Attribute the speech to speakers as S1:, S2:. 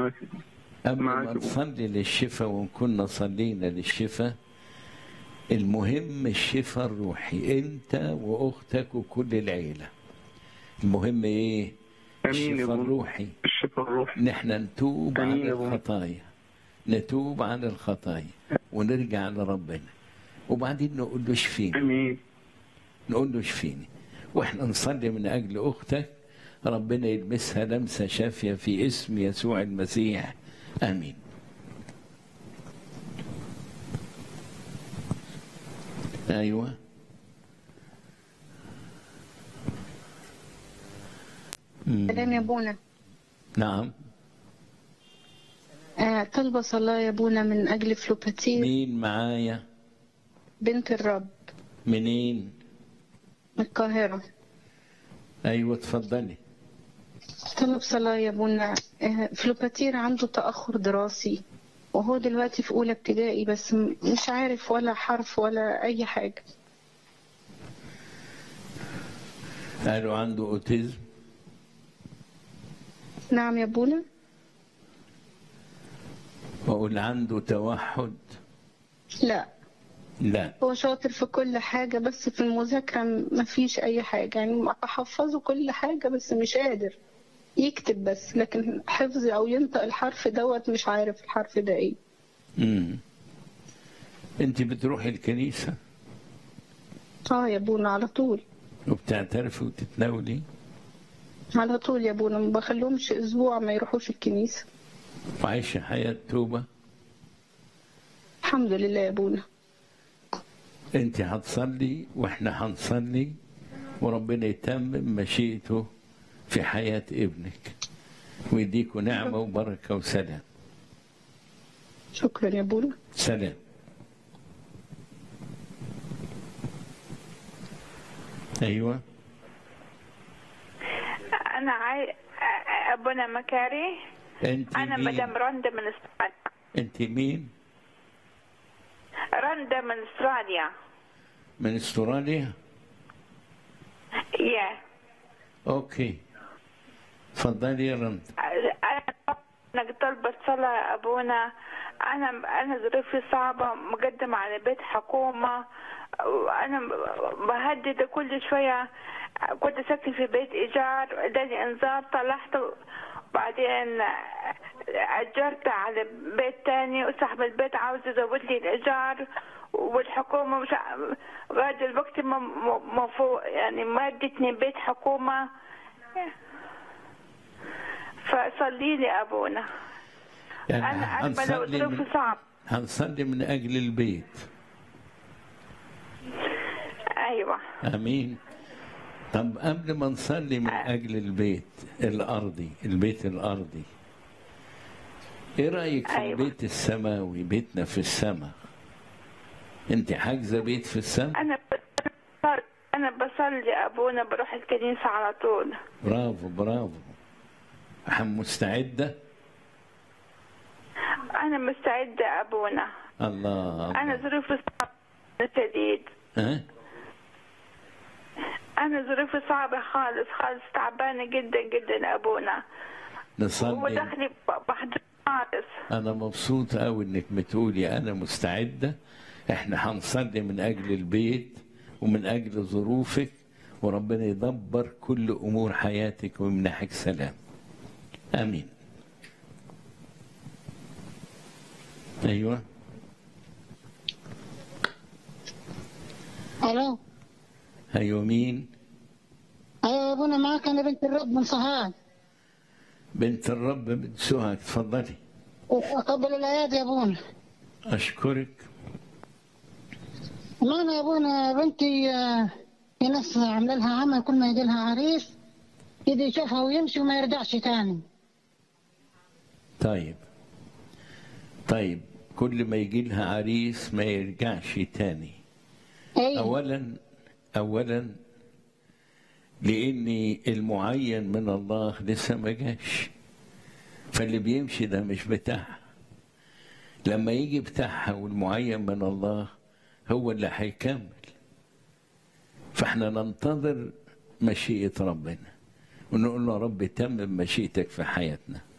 S1: معاك
S2: قبل
S1: معاك
S2: ما
S1: يا أبونا.
S2: نصلي للشفاء وإن كنا صلينا للشفاء المهم الشفاء الروحي أنت وأختك وكل العيلة المهم إيه؟
S1: امين يا
S2: الشفاء
S1: ابونا
S2: الروحي
S1: الشفاء الروحي
S2: نحن نتوب
S1: آمين
S2: عن
S1: يا أبونا.
S2: الخطايا نتوب عن الخطايا ونرجع لربنا وبعدين نقول له اشفيني
S1: امين
S2: نقول له اشفيني واحنا نصلي من اجل اختك ربنا يلمسها لمسه شافيه في اسم يسوع المسيح امين ايوه مم.
S3: سلام يا ابونا
S2: نعم
S3: آه طالبة صلاة يا ابونا من أجل فلوباتير
S2: مين معايا
S3: بنت الرب
S2: منين
S3: من القاهرة
S2: ايوه اتفضلي
S3: طلب صلاة يا ابونا آه فلوباتير عنده تأخر دراسي وهو دلوقتي في أولى ابتدائي بس م- مش عارف ولا حرف ولا أي حاجة
S2: قالوا عنده اوتيزم
S3: نعم يا ابونا
S2: واقول عنده توحد
S3: لا
S2: لا
S3: هو شاطر في كل حاجة بس في المذاكرة م- مفيش أي حاجة يعني أحفظه كل حاجة بس مش قادر يكتب بس لكن حفظ أو ينطق الحرف دوت مش عارف الحرف ده إيه
S2: امم انت بتروحي الكنيسه
S3: اه يا ابونا على طول
S2: وبتعترفي وتتناولي
S3: على طول يا ابونا ما بخليهمش اسبوع ما يروحوش الكنيسه
S2: وعايشه حياه توبه
S3: الحمد لله يا ابونا
S2: انت هتصلي واحنا هنصلي وربنا يتمم مشيئته في حياه ابنك ويديكوا نعمه وبركه وسلام
S3: شكرا يا ابونا
S2: سلام ايوه
S4: أنا عاي... أبونا مكاري
S2: انت
S4: أنا
S2: مين
S4: مدام رندا من أستراليا
S2: انت مين
S4: رندا من أستراليا
S2: من استراليا
S4: يا
S2: اوكي اتفضلي يا رند
S4: أنا طلبت صلاة أبونا أنا أنا ظروفي صعبة مقدمة على بيت حكومة وأنا بهدد كل شوية كنت ساكنة في بيت إيجار اداني إنذار طلعت بعدين أجرت على بيت تاني وصاحب البيت عاوز يزود لي الإيجار والحكومة مش ع- لغاية دلوقتي ما ما- ما فوق يعني ما ادتني بيت حكومة فصلي لي أبونا
S2: يعني
S4: أنا أنا لو
S2: هنصلي
S4: ظروفي
S2: من,
S4: صعب
S2: هنصلي من اجل البيت
S4: أيوة
S2: امين طب قبل ما نصلي من اجل البيت الارضي البيت الارضي ايه رايك في
S4: أيوة.
S2: البيت السماوي بيتنا في السماء انت حاجزه بيت في السماء
S4: أنا بصلي أنا بصلي أبونا بروح الكنيسة على طول
S2: برافو برافو هم مستعده
S4: أنا مستعدة أبونا
S2: الله
S4: أنا
S2: الله
S4: ظروفي صعبة شديد
S2: ها
S4: أنا ظروفي صعبة خالص خالص تعبانة جدا جدا أبونا
S2: نصلي
S4: ودخلي بحضر خالص
S2: أنا مبسوط أوي إنك بتقولي أنا مستعدة إحنا هنصلي من أجل البيت ومن أجل ظروفك وربنا يدبر كل أمور حياتك ويمنحك سلام آمين أيوة
S5: الو
S2: أيوة مين
S5: ايوه يا ابونا معاك انا بنت الرب من صهاد
S2: بنت الرب بنت سهى اتفضلي
S5: اقبل الايادي يا ابونا
S2: أشكرك
S5: معنا يا ابونا بنتي آه، في ناس عامله لها عمل كل ما يجي لها عريس يجي يشوفها ويمشي وما يرجعش تاني
S2: طيب طيب كل ما يجي لها عريس ما يرجعش تاني
S5: ايوه
S2: أولا أولا لأني المعين من الله لسه ما جاش فاللي بيمشي ده مش بتاعها لما يجي بتاعها والمعين من الله هو اللي هيكمل فاحنا ننتظر مشيئة ربنا ونقول له يا رب تمم مشيئتك في حياتنا